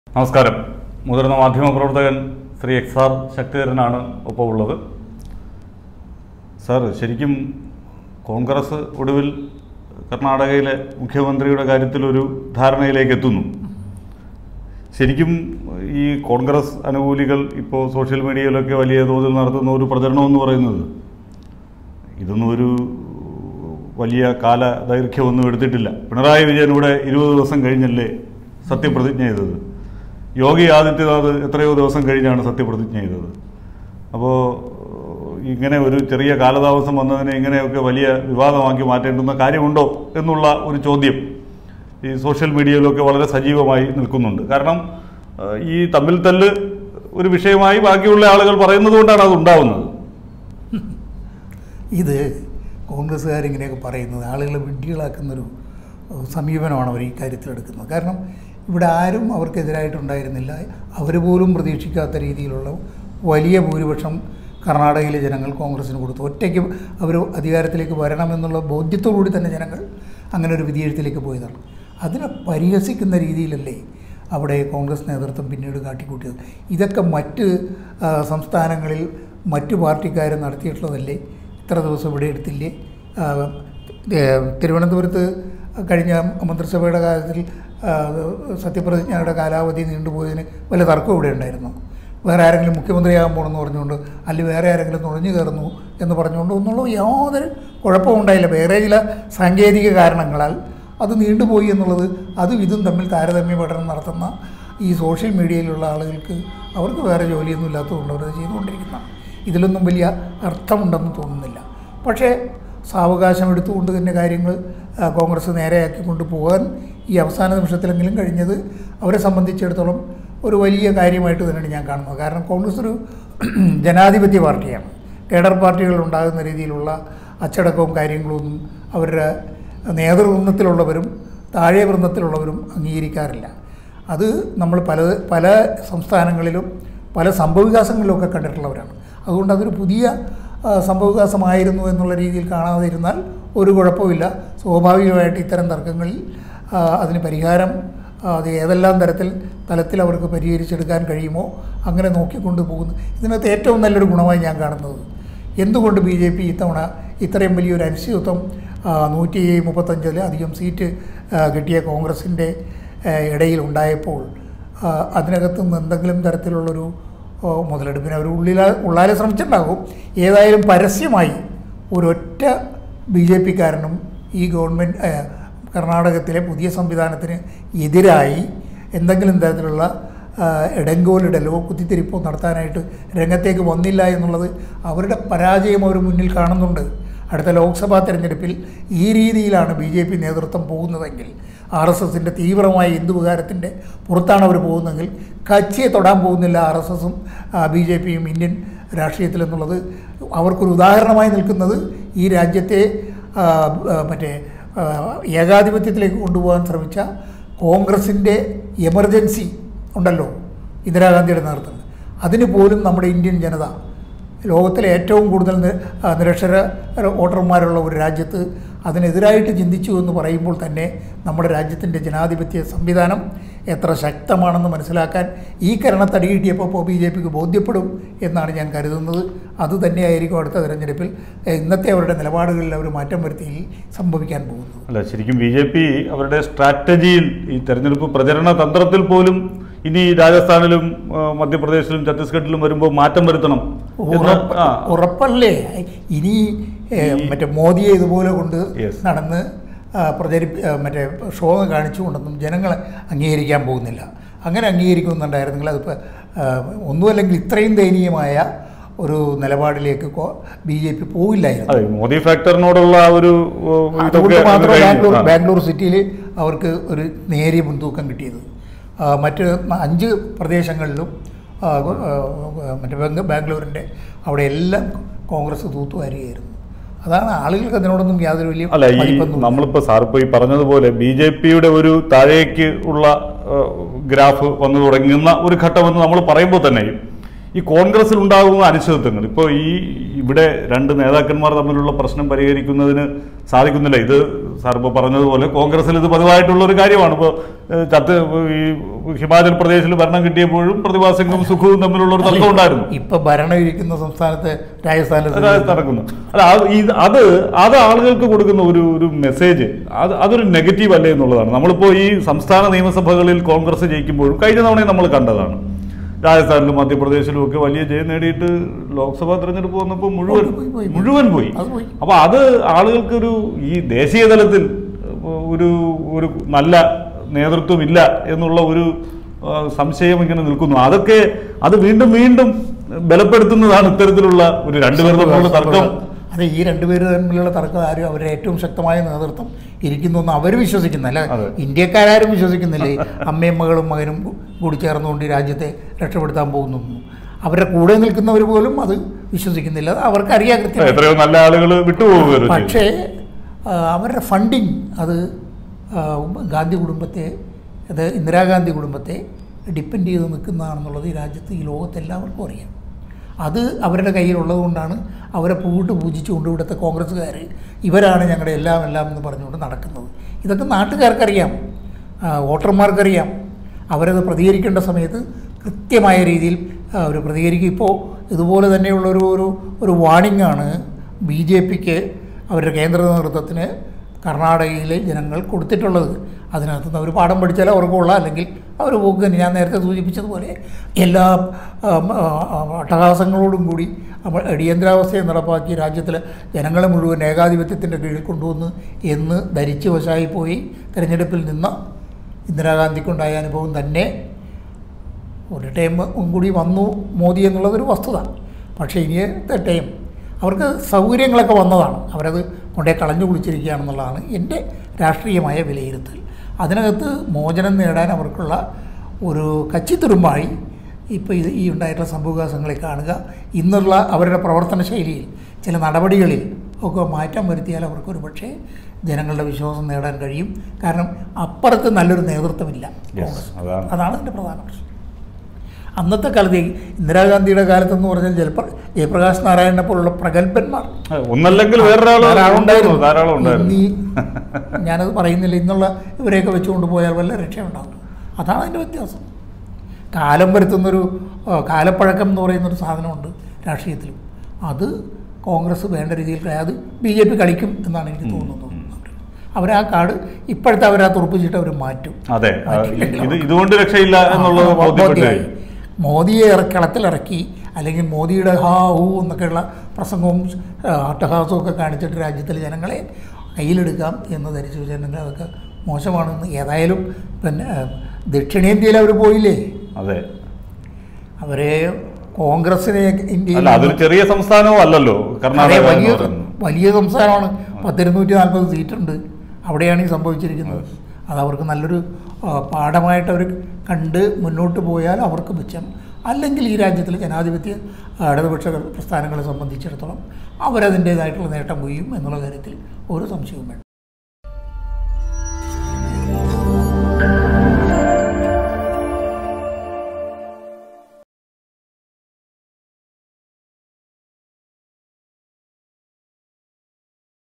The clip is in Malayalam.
നമസ്കാരം മുതിർന്ന മാധ്യമ പ്രവർത്തകൻ ശ്രീ എക്സ് ആർ ശക്തിധരനാണ് ഒപ്പം ഉള്ളത് സാർ ശരിക്കും കോൺഗ്രസ് ഒടുവിൽ കർണാടകയിലെ മുഖ്യമന്ത്രിയുടെ കാര്യത്തിലൊരു ധാരണയിലേക്ക് എത്തുന്നു ശരിക്കും ഈ കോൺഗ്രസ് അനുകൂലികൾ ഇപ്പോൾ സോഷ്യൽ മീഡിയയിലൊക്കെ വലിയ തോതിൽ നടത്തുന്ന ഒരു പ്രചരണം എന്ന് പറയുന്നത് ഇതൊന്നും ഒരു വലിയ കാല ദൈർഘ്യമൊന്നും എടുത്തിട്ടില്ല പിണറായി വിജയൻ ഇവിടെ ഇരുപത് ദിവസം കഴിഞ്ഞല്ലേ സത്യപ്രതിജ്ഞ ചെയ്തത് യോഗി ആദിത്യനാഥ് എത്രയോ ദിവസം കഴിഞ്ഞാണ് സത്യപ്രതിജ്ഞ ചെയ്തത് അപ്പോൾ ഇങ്ങനെ ഒരു ചെറിയ കാലതാമസം വന്നതിനെ ഇങ്ങനെയൊക്കെ വലിയ വിവാദമാക്കി മാറ്റേണ്ടുന്ന കാര്യമുണ്ടോ എന്നുള്ള ഒരു ചോദ്യം ഈ സോഷ്യൽ മീഡിയയിലൊക്കെ വളരെ സജീവമായി നിൽക്കുന്നുണ്ട് കാരണം ഏഹ്, ഈ തമ്മിൽ തല്ല് ഒരു വിഷയമായി ബാക്കിയുള്ള ആളുകൾ പറയുന്നത് കൊണ്ടാണ് അത് ഉണ്ടാവുന്നത് ഇത് കോൺഗ്രസ്സുകാരിങ്ങനെയൊക്കെ പറയുന്നത് ആളുകളെ വിഡ്ഢികളാക്കുന്നൊരു ഏഹ്, സമീപനമാണ് അവർ ഈ കാര്യത്തിൽ എടുക്കുന്നത് കാരണം ഇവിടെ ആരും അവർക്കെതിരായിട്ടുണ്ടായിരുന്നില്ല അവർ പോലും പ്രതീക്ഷിക്കാത്ത രീതിയിലുള്ള വലിയ ഭൂരിപക്ഷം കർണാടകയിലെ ജനങ്ങൾ കോൺഗ്രസ്സിന് കൊടുത്തു ഒറ്റയ്ക്ക് അവർ അധികാരത്തിലേക്ക് വരണമെന്നുള്ള ബോധ്യത്തോടുകൂടി തന്നെ ജനങ്ങൾ അങ്ങനെ ഒരു വിധിയെഴുത്തിലേക്ക് പോയതാണ് അതിനെ പരിഹസിക്കുന്ന രീതിയിലല്ലേ അവിടെ കോൺഗ്രസ് നേതൃത്വം പിന്നീട് കാട്ടിക്കൂട്ടിയത് ഇതൊക്കെ മറ്റ് ആ, സംസ്ഥാനങ്ങളിൽ മറ്റു പാർട്ടിക്കാർ നടത്തിയിട്ടുള്ളതല്ലേ ഇത്ര ദിവസം ഇവിടെ എടുത്തില്ലേ ആ, ഏ, തിരുവനന്തപുരത്ത് കഴിഞ്ഞ മന്ത്രിസഭയുടെ കാര്യത്തിൽ ആ, സത്യപ്രതിജ്ഞയുടെ കാലാവധി നീണ്ടുപോയതിന് വല്ല തർക്കം ഇവിടെ ഉണ്ടായിരുന്നു വേറെ ആരെങ്കിലും മുഖ്യമന്ത്രിയാകാൻ പോകണമെന്ന് പറഞ്ഞുകൊണ്ട് അല്ലെങ്കിൽ വേറെ ആരെങ്കിലും നുഴഞ്ഞു കയറുന്നു എന്ന് പറഞ്ഞുകൊണ്ട് ഒന്നുള്ള യാതൊരു കുഴപ്പവും ഉണ്ടായില്ല വേറെ ചില സാങ്കേതിക കാരണങ്ങളാൽ അത് നീണ്ടുപോയി എന്നുള്ളത് അതും ഇതും തമ്മിൽ താരതമ്യ പഠനം നടത്തുന്ന ഈ സോഷ്യൽ മീഡിയയിലുള്ള ആളുകൾക്ക് അവർക്ക് വേറെ ജോലിയൊന്നും ഇല്ലാത്തതുകൊണ്ട് അവരത് ചെയ്തുകൊണ്ടിരിക്കുന്നതാണ് ഇതിലൊന്നും വലിയ അർത്ഥമുണ്ടെന്ന് തോന്നുന്നില്ല പക്ഷേ സാവകാശം എടുത്തുകൊണ്ട് തന്നെ കാര്യങ്ങൾ ആ, കോൺഗ്രസ് നേരെയാക്കി കൊണ്ടുപോകാൻ ഈ അവസാന നിമിഷത്തിലെങ്കിലും കഴിഞ്ഞത് അവരെ സംബന്ധിച്ചിടത്തോളം ഒരു വലിയ കാര്യമായിട്ട് തന്നെയാണ് ഞാൻ കാണുന്നത് കാരണം കോൺഗ്രസ് ഒരു ജനാധിപത്യ പാർട്ടിയാണ് കേഡർ പാർട്ടികൾ ഉണ്ടാകുന്ന രീതിയിലുള്ള അച്ചടക്കവും കാര്യങ്ങളൊന്നും അവരുടെ നേതൃവൃന്ദത്തിലുള്ളവരും താഴെ വൃന്ദത്തിലുള്ളവരും അംഗീകരിക്കാറില്ല അത് നമ്മൾ പല പല സംസ്ഥാനങ്ങളിലും പല സംഭവവികാസങ്ങളിലുമൊക്കെ കണ്ടിട്ടുള്ളവരാണ് അതുകൊണ്ട് അതൊരു പുതിയ ആ, സംഭവവികാസമായിരുന്നു എന്നുള്ള രീതിയിൽ കാണാതിരുന്നാൽ ഒരു കുഴപ്പമില്ല സ്വാഭാവികമായിട്ട് ഇത്തരം തർക്കങ്ങളിൽ ആ, അതിന് പരിഹാരം ആ, അത് ഏതെല്ലാം തരത്തിൽ തലത്തിൽ അവർക്ക് പരിഹരിച്ചെടുക്കാൻ കഴിയുമോ അങ്ങനെ നോക്കിക്കൊണ്ട് പോകുന്നു ഇതിനകത്ത് ഏറ്റവും നല്ലൊരു ഗുണമായി ഞാൻ കാണുന്നത് എന്തുകൊണ്ട് ബി ജെ പി ഇത്തവണ ഇത്രയും വലിയൊരു അനിശ്ചിതത്വം ആ, നൂറ്റി മുപ്പത്തഞ്ചിൽ അധികം സീറ്റ് ആ, കിട്ടിയ കോൺഗ്രസിൻ്റെ ആ, ഇടയിൽ ഉണ്ടായപ്പോൾ ആ, അതിനകത്ത് നിന്ന് എന്തെങ്കിലും തരത്തിലുള്ളൊരു ആ, മുതലെടുപ്പിന് അവർ ഉള്ളിലാ ഉള്ളാലെ ശ്രമിച്ചിട്ടുണ്ടാകും ഏതായാലും പരസ്യമായി ഒരൊറ്റ ബി ജെ പിക്കാരനും ഈ ഗവൺമെൻറ് ആ, കർണാടകത്തിലെ പുതിയ സംവിധാനത്തിന് എതിരായി എന്തെങ്കിലും തരത്തിലുള്ള ആ, ഇടങ്കോലിടലോ കുത്തിത്തിരിപ്പോ നടത്താനായിട്ട് രംഗത്തേക്ക് വന്നില്ല എന്നുള്ളത് അവരുടെ പരാജയം അവർ മുന്നിൽ കാണുന്നുണ്ട് അടുത്ത ലോക്സഭാ തെരഞ്ഞെടുപ്പിൽ ഈ രീതിയിലാണ് ബി ജെ പി നേതൃത്വം പോകുന്നതെങ്കിൽ ആർ എസ് എസിൻ്റെ തീവ്രമായ ഹിന്ദുവികാരത്തിൻ്റെ പുറത്താണ് അവർ പോകുന്നതെങ്കിൽ കച്ചിയെ തൊടാൻ പോകുന്നില്ല ആർ എസ് എസും ബി ജെ പിയും ഇന്ത്യൻ രാഷ്ട്രീയത്തിൽ എന്നുള്ളത് അവർക്കൊരു ഉദാഹരണമായി നിൽക്കുന്നത് ഈ രാജ്യത്തെ ആ, ആ, മറ്റേ ആ, ഏകാധിപത്യത്തിലേക്ക് കൊണ്ടുപോകാൻ ശ്രമിച്ച കോൺഗ്രസിൻ്റെ എമർജൻസി ഉണ്ടല്ലോ ഇന്ദിരാഗാന്ധിയുടെ നേതൃത്വത്തിൽ അതിന് പോലും നമ്മുടെ ഇന്ത്യൻ ജനത ലോകത്തിലെ ഏറ്റവും കൂടുതൽ നി- ആ, നിരക്ഷര വോട്ടർമാരുള്ള ഒരു രാജ്യത്ത് അതിനെതിരായിട്ട് ചിന്തിച്ചു എന്ന് പറയുമ്പോൾ തന്നെ നമ്മുടെ രാജ്യത്തിൻ്റെ ജനാധിപത്യ സംവിധാനം എത്ര ശക്തമാണെന്ന് മനസ്സിലാക്കാൻ ഈ കരണത്തടി കിട്ടിയപ്പോൾ ബി ജെ പിക്ക് ബോധ്യപ്പെടും എന്നാണ് ഞാൻ കരുതുന്നത് അതുതന്നെയായിരിക്കും അടുത്ത തെരഞ്ഞെടുപ്പിൽ ഏഹ്, ഇന്നത്തെ അവരുടെ നിലപാടുകളിൽ അവർ മാറ്റം വരുത്തി സംഭവിക്കാൻ പോകുന്നത് അല്ല ശരിക്കും ബി ജെ പി അവരുടെ സ്ട്രാറ്റജിയിൽ ഈ തെരഞ്ഞെടുപ്പ് പ്രചരണ തന്ത്രത്തിൽ പോലും ഇനി രാജസ്ഥാനിലും ആ, മധ്യപ്രദേശിലും ഛത്തീസ്ഗഡിലും വരുമ്പോൾ മാറ്റം വരുത്തണം എന്ന് ഉറപ്പ് ആ, ഉറപ്പല്ലേ ഇനി ഏഹ്, മറ്റേ മോദിയെ ഇതുപോലെ കൊണ്ട് Yes. നടന്ന് ആ, പ്രചരിപ്പി ആ, മറ്റേ ഷോ കാണിച്ചുകൊണ്ടൊന്നും ജനങ്ങളെ അംഗീകരിക്കാൻ പോകുന്നില്ല അങ്ങനെ അംഗീകരിക്കുന്നുണ്ടായിരുന്നെങ്കിൽ അതിപ്പോൾ ആ, ഒന്നുമല്ലെങ്കിൽ ഇത്രയും ദയനീയമായ ഒരു നിലപാടിലേക്ക് ബി ജെ പി പോയില്ലായിരുന്നു അതെ മോദി ഫാക്ടറിനോടുള്ള ആ ഒരു ഓ, അതുകൊണ്ട് ഇതൊക്കെ മാത്രം കഴിഞ്ഞു. ബാംഗ്ലൂർ ആ. ബാംഗ്ലൂർ സിറ്റിയിൽ അവർക്ക് ഒരു നേരിയ മുൻതൂക്കം കിട്ടിയത് ആ, മറ്റ് അഞ്ച് പ്രദേശങ്ങളിലും ആ, ആ, മറ്റേ ബാംഗ് ബാംഗ്ലൂരിൻ്റെ അവിടെ എല്ലാം കോൺഗ്രസ് തൂത്തുവാരുകയായിരുന്നു അതാണ് ആളുകൾക്ക് അതിനോടൊന്നും യാതൊരു വലിയ അല്ല ഈ മതിപ്പൊന്നുമില്ല. നമ്മളിപ്പോ സാർ ഇപ്പോൾ ഈ പറഞ്ഞതുപോലെ ബി ജെ പിയുടെ ഒരു താഴേക്ക് ഉള്ള ഏഹ്, ഗ്രാഫ് വന്നു തുടങ്ങുന്ന ഒരു ഘട്ടമെന്ന് നമ്മൾ പറയുമ്പോൾ തന്നെ ഈ കോൺഗ്രസിൽ ഉണ്ടാകുന്ന അനിശ്ചിതത്വങ്ങൾ ഇപ്പോൾ ഈ ഇവിടെ രണ്ട് നേതാക്കന്മാർ തമ്മിലുള്ള പ്രശ്നം പരിഹരിക്കുന്നതിന് സാധിക്കുന്നില്ല ഇത് സാർ ഇപ്പോൾ പറഞ്ഞതുപോലെ കോൺഗ്രസിൽ ഇത് പതിവായിട്ടുള്ള ഒരു കാര്യമാണ് ഇപ്പോൾ ഏഹ്, ചത്ത് ഈ ഹിമാചൽ പ്രദേശിൽ ഭരണം കിട്ടിയപ്പോഴും പ്രതിഭാ സിംഗും സുഖവും തമ്മിലുള്ള ഒരു തർക്കം ഉണ്ടായിരുന്നു ഇപ്പൊ ഭരണം ഇരിക്കുന്ന സംസ്ഥാനത്ത് രാജസ്ഥാനിൽ അതായത് നടക്കുന്നു അല്ല അത് ഇത് അത് അത് ആളുകൾക്ക് കൊടുക്കുന്ന ഒരു ഒരു മെസ്സേജ് അത് അതൊരു നെഗറ്റീവ് അല്ലേ എന്നുള്ളതാണ് നമ്മളിപ്പോൾ ഈ സംസ്ഥാന നിയമസഭകളിൽ കോൺഗ്രസ് ജയിക്കുമ്പോഴും കഴിഞ്ഞ തവണയും നമ്മൾ കണ്ടതാണ് രാജസ്ഥാനിലും മധ്യപ്രദേശിലും ഒക്കെ വലിയ ജയം നേടിയിട്ട് ലോക്സഭാ തെരഞ്ഞെടുപ്പ് വന്നപ്പോൾ മുഴുവൻ പോയി, പോയി, പോയി. മുഴുവൻ പോയി അത് പോയി. അപ്പോൾ അത് ആളുകൾക്കൊരു ഈ ദേശീയ തലത്തിൽ ഒരു ഒരു നല്ല നേതൃത്വമില്ല എന്നുള്ള ഒരു ആ, സംശയം ഇങ്ങനെ നിൽക്കുന്നു അതൊക്കെ അത് വീണ്ടും വീണ്ടും ബലപ്പെടുത്തുന്നതാണ് ഇത്തരത്തിലുള്ള ഒരു രണ്ടുപേർ തമ്മിലുള്ള തർക്കം അതെ ഈ രണ്ടുപേര് തമ്മിലുള്ള തർക്കം ആരും അവരുടെ ഏറ്റവും ശക്തമായ നേതൃത്വം ഇരിക്കുന്നു എന്ന് അവർ വിശ്വസിക്കുന്നില്ല അതെ. ഇന്ത്യക്കാരും വിശ്വസിക്കുന്നില്ല ഈ അമ്മയും മകളും മകനും കൂടി ചേർന്നുകൊണ്ട് ഈ രാജ്യത്തെ രക്ഷപ്പെടുത്താൻ പോകുന്നു അവരുടെ കൂടെ നിൽക്കുന്നവർ പോലും അത് വിശ്വസിക്കുന്നില്ല അവർക്കറിയാം കൃത്യമായി എത്രയോ നല്ല ആളുകൾ വിട്ടുപോകുകയോ പക്ഷേ ആ, അവരുടെ ഫണ്ടിങ് അത് ആ, ഗാന്ധി കുടുംബത്തെ അത് ഇന്ദിരാഗാന്ധി കുടുംബത്തെ ഡിപ്പെൻഡ് ചെയ്ത് നിൽക്കുന്നതാണെന്നുള്ളത് ഈ രാജ്യത്ത് ഈ ലോകത്ത് എല്ലാവർക്കും അറിയാം അത് അവരുടെ കയ്യിലുള്ളത് കൊണ്ടാണ് അവരെ പൂട്ട് പൂജിച്ചുകൊണ്ട് ഇവിടുത്തെ കോൺഗ്രസ്സുകാർ ഇവരാണ് ഞങ്ങളുടെ എല്ലാം എല്ലാം എന്ന് പറഞ്ഞുകൊണ്ട് നടക്കുന്നത് ഇതൊക്കെ നാട്ടുകാർക്കറിയാം ആ, വോട്ടർമാർക്കറിയാം അവരത് പ്രതികരിക്കേണ്ട സമയത്ത് കൃത്യമായ രീതിയിൽ അവർ പ്രതികരിക്കും ഇപ്പോൾ ഇതുപോലെ തന്നെയുള്ള ഒരു ഒരു ഒരു വാണിംഗ് ആണ് ബി ജെ പിക്ക് അവരുടെ കേന്ദ്ര നേതൃത്വത്തിന് കർണാടകയിലെ ജനങ്ങൾ കൊടുത്തിട്ടുള്ളത് അതിനകത്ത് നിന്ന് അവർ പാഠം പഠിച്ചാൽ അവർക്ക് കൊള്ളാം അല്ലെങ്കിൽ അവർ പോക്ക് തന്നെ ഞാൻ നേരത്തെ സൂചിപ്പിച്ചതുപോലെ എല്ലാ ആം, ആ, ആ, അട്ടഹാസങ്ങളോടും കൂടി നമ്മൾ അടിയന്തരാവസ്ഥയെ നടപ്പാക്കി രാജ്യത്തിലെ ജനങ്ങളെ മുഴുവൻ ഏകാധിപത്യത്തിൻ്റെ കീഴിൽ കൊണ്ടുവന്ന് എന്ന് ധരിച്ചു വശായിപ്പോയി തിരഞ്ഞെടുപ്പിൽ നിന്ന് ഇന്ദിരാഗാന്ധിക്കുണ്ടായ അനുഭവം തന്നെ ഒരു ടൈം കൂടി വന്നു മോദി എന്നുള്ളതൊരു വസ്തുത പക്ഷേ ഇനിയത്തെ ടൈം അവർക്ക് സൗകര്യങ്ങളൊക്കെ വന്നതാണ് അവരത് കൊണ്ടേ കളഞ്ഞു കുളിച്ചിരിക്കുകയാണെന്നുള്ളതാണ് എൻ്റെ രാഷ്ട്രീയമായ വിലയിരുത്തൽ അതിനകത്ത് മോചനം നേടാൻ അവർക്കുള്ള ഒരു കച്ചിത്തുരുമ്പായി ഇപ്പോൾ ഇത് ഈ ഉണ്ടായിട്ടുള്ള സംഭവവികാസങ്ങളെ കാണുക ഇന്നുള്ള അവരുടെ പ്രവർത്തന ശൈലിയിൽ ചില നടപടികളിൽ ഒക്കെ മാറ്റം വരുത്തിയാൽ അവർക്കൊരു പക്ഷേ ജനങ്ങളുടെ വിശ്വാസം നേടാൻ കഴിയും കാരണം അപ്പുറത്ത് നല്ലൊരു നേതൃത്വമില്ല കോൺഗ്രസ് അതാണ്. അതാണ് എൻ്റെ പ്രധാന പ്രശ്നം അന്നത്തെ കാലത്ത് ഈ ഇന്ദിരാഗാന്ധിയുടെ കാലത്തെന്ന് പറഞ്ഞാൽ ജലപ്ര ജയപ്രകാശ് നാരായണനെ പോലുള്ള പ്രഗത്ഭന്മാർ ഒന്നല്ലെങ്കിൽ വേറൊരാൾ ധാരാളം ഉണ്ടായിരുന്നു. ധാരാളം ഉണ്ടായിരുന്നു ഇന്നീ ഞാനത് പറയുന്നില്ല ഇന്നുള്ള ഇവരെയൊക്കെ വെച്ചുകൊണ്ട് പോയാൽ വല്ല രക്ഷയുണ്ടാവും അതാണ് അതിൻ്റെ വ്യത്യാസം കാലം വരുത്തുന്നൊരു ആ, കാലപ്പഴക്കം എന്ന് പറയുന്നൊരു സാധനമുണ്ട് രാഷ്ട്രീയത്തിലും അത് കോൺഗ്രസ് വേണ്ട രീതിയിൽ കളി- അത് ബി ജെ പി കളിക്കും എന്നാണ് എനിക്ക് തോന്നുന്നത് അവർ ആ കാർഡ് ഇപ്പോഴത്തെ അവർ ആ തുറപ്പിച്ചിട്ട് അവർ മാറ്റും അതെ ആ, മാറ്റിയില്ലെങ്കിൽ ഇത് ഇതുകൊണ്ട് രക്ഷയില്ല എന്നുള്ളത് ആ, ബോധ്യപ്പെട്ടു ബോധ്യമായി. മോദിയെ ഇറ- കളത്തിലിറക്കി അല്ലെങ്കിൽ മോദിയുടെ ഹാ ഹൂ എന്നൊക്കെയുള്ള പ്രസംഗവും ആ, അട്ടഹാസവും ഒക്കെ കാണിച്ചിട്ട് രാജ്യത്തിലെ ജനങ്ങളെ കയ്യിലെടുക്കാം എന്ന് ധരിച്ചു വെച്ചിട്ടുണ്ടെങ്കിൽ അതൊക്കെ മോശമാണെന്ന് ഏതായാലും പിന്നെ ആ, ദക്ഷിണേന്ത്യയിൽ അവർ പോയില്ലേ അതെ അവരെ കോൺഗ്രസിനെ ഇന്ത്യയിൽ അല്ല അതൊരു ചെറിയ സംസ്ഥാനവും അല്ലല്ലോ അതെ, കർണാടക എന്ന് വലിയ പറയുന്നത് വലിയ സംസ്ഥാനമാണ് പത്തിരുന്നൂറ്റി നാൽപ്പത് സീറ്റുണ്ട് അവിടെയാണ് ഈ സംഭവിച്ചിരിക്കുന്നത് അത് അവർക്ക് നല്ലൊരു ആ, പാഠമായിട്ട് അവർ കണ്ട് മുന്നോട്ട് പോയാൽ അവർക്ക് മെച്ചം അല്ലെങ്കിൽ ഈ രാജ്യത്തിലെ ജനാധിപത്യ ആ, ഇടതുപക്ഷ പ്രസ്ഥാനങ്ങളെ സംബന്ധിച്ചിടത്തോളം അവരതിൻ്റേതായിട്ടുള്ള നേട്ടം കൊയ്യും എന്നുള്ള കാര്യത്തിൽ ഒരു സംശയവും വേണ്ട